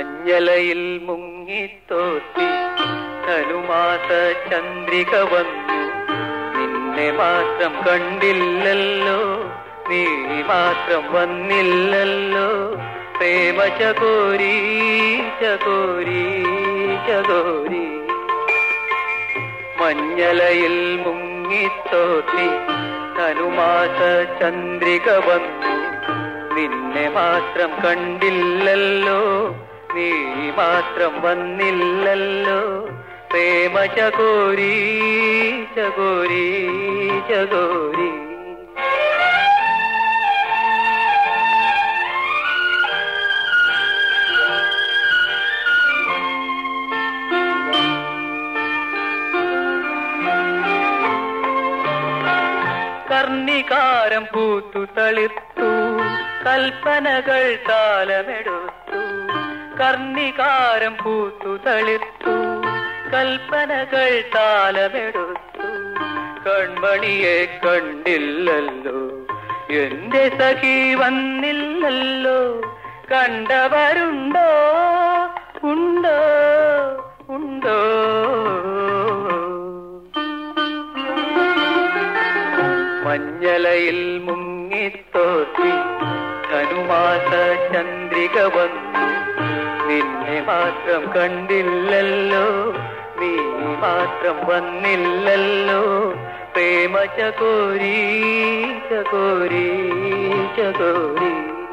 മഞ്ഞലയിൽ മുങ്ങിത്തോത്തി ധനുമാസ ചന്ദ്രിക വന്നു നിന്നെ മാത്രം കണ്ടില്ലല്ലോ നീ മാത്രം വന്നില്ലല്ലോ പ്രേമ ചകോരി ചകോരി ചകോരി മഞ്ഞലയിൽ മുങ്ങിത്തോത്തി ധനുമാസ ചന്ദ്രിക വന്നു നിന്നെ മാത്രം കണ്ടില്ലല്ലോ നീ മാത്രം വന്നില്ലല്ലോ പ്രേമ ചകോരി ചകോരി ചകോരി കർണികാരം പൂത്തു തളിർത്തു കൽപ്പനകൾ താലമെടുത്തു കർണികാരം പൂത്തു തളിർത്തു കൽപ്പനകൾ താലമെടുത്തു കൺമണിയെ കണ്ടില്ലല്ലോ എന്റെ സഖി വന്നില്ലല്ലോ കണ്ടവരുണ്ടോ ഉണ്ടോ ഉണ്ടോ മഞ്ഞലയിൽ മുങ്ങിത്തോത്തി ധനുമാസ ചന്ദ്രിക വന്നു നിന്നെ മാത്രം കണ്ടില്ലല്ലോ നീ മാത്രം വന്നില്ലല്ലോ പ്രേമ ചകോരി ചകോരി ചകോരി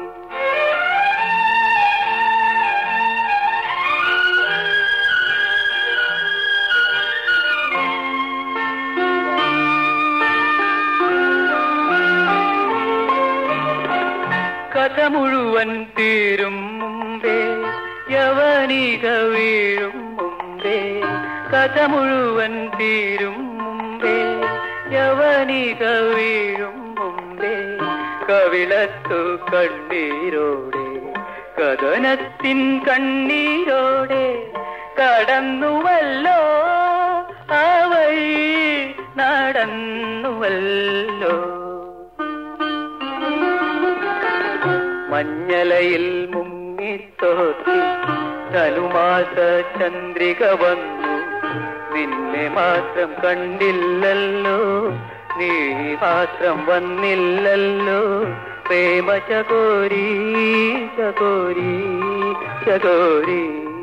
കഥ മുഴുവൻ തീരും മുമ്പേ യവനിക വീഴും മുമ്പേ കഥ മുഴുവൻ തീരും മുമ്പേ യവനിക വീഴും മുമ്പേ കവിളത്തു കണ്ണീരോടെ കഥനത്തിൻ കണ്ണീരോടെ കടന്നുവല്ലോ ആ വഴി നടന്നുവല്ലോ മഞ്ഞലയിൽ മുങ്ങിത്തോത്തി ധനുമാസ ചന്ദ്രിക വന്നു നിന്നെ മാത്രം കണ്ടില്ലല്ലോ നീ മാത്രം വന്നില്ലല്ലോ പ്രേമ ചകോരി ചകോരി ചകോരി